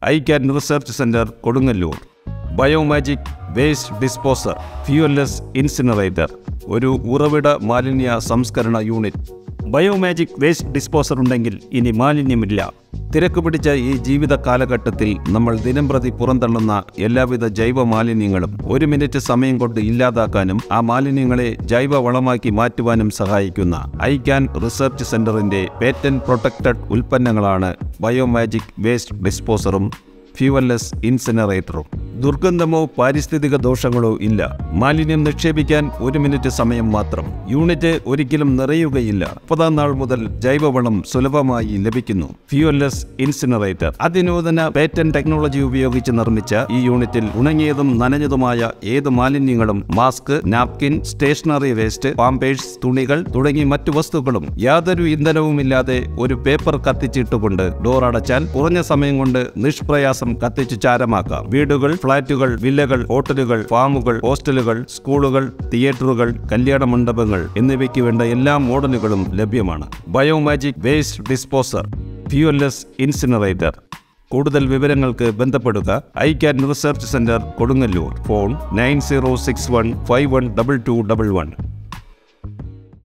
I can research centre Kodungallur bio magic waste disposer fuelless incinerator ഒരു ഉറവിട മാലിന്യ സംസ്കരണ യൂണിറ്റ് ബയോമാജിക് വേസ്റ്റ് ഡിസ്പോസർ ഉണ്ടെങ്കിൽ ഇനി മാലിന്യമില്ല തിരക്ക് പിടിച്ച ഈ ജീവിത കാലഘട്ടത്തിൽ നമ്മൾ ദിനംപ്രതി പുറന്തള്ളുന്ന എല്ലാവിധ ജൈവ മാലിന്യങ്ങളും ഒരു മിനിറ്റ് സമയം കൊണ്ട് ഇല്ലാതാക്കാനും ആ മാലിന്യങ്ങളെ ജൈവ വളമാക്കി മാറ്റുവാനും സഹായിക്കുന്ന ഐ ക്യാൻ റിസർച്ച് സെന്ററിന്റെ പേറ്റന്റ് പ്രൊട്ടക്റ്റഡ് ഉൽപ്പന്നങ്ങളാണ് ബയോമാജിക് വേസ്റ്റ് ഡിസ്പോസറും ഫ്യൂവൽലെസ് ഇൻസിനറേറ്ററും ദുർഗന്ധമോ പാരിസ്ഥിതിക ദോഷങ്ങളോ ഇല്ല മാലിന്യം നിക്ഷേപിക്കാൻ ഒരു മിനിറ്റ് സമയം മാത്രം യൂണിറ്റ് ഒരിക്കലും നിറയുകയില്ല മുപ്പതാം നാൾ മുതൽ ജൈവവളം സുലഭമായി ലഭിക്കുന്നു ഫ്യൂവൽലെസ് ഇൻസിനറേറ്റർ അതിനൂതന പേറ്റന്റ് ടെക്നോളജി ഉപയോഗിച്ച് നിർമ്മിച്ച ഈ യൂണിറ്റിൽ ഉണങ്ങിയതും നനഞ്ഞതുമായ ഏത് മാലിന്യങ്ങളും mask napkin stationery waste Pampers തുണികൾ തുടങ്ങി മറ്റു വസ്തുക്കളും യാതൊരു ഇന്ധനവുമില്ലാതെ ഒരു പേപ്പർ കത്തിച്ചിട്ടുകൊണ്ട് ഡോർ അടച്ചാൽ കുറഞ്ഞ സമയം കൊണ്ട് നിഷ്പ്രയാസം കത്തിച്ചു ചാരമാക്കാം വീടുകൾ ഫ്ളാറ്റുകൾ വില്ലകൾ ഹോട്ടലുകൾ ഫാമുകൾ ഹോസ്റ്റലുകൾ സ്കൂളുകൾ തിയേറ്ററുകൾ കല്യാണ മണ്ഡപങ്ങൾ എന്നിവയ്ക്ക് വേണ്ട എല്ലാ മോഡലുകളും ലഭ്യമാണ് bio magic waste disposer fuelless incinerator കൂടുതൽ വിവരങ്ങൾക്ക് ബന്ധപ്പെടുക I can research centre Kodungallur phone nine zero six one five one double two double one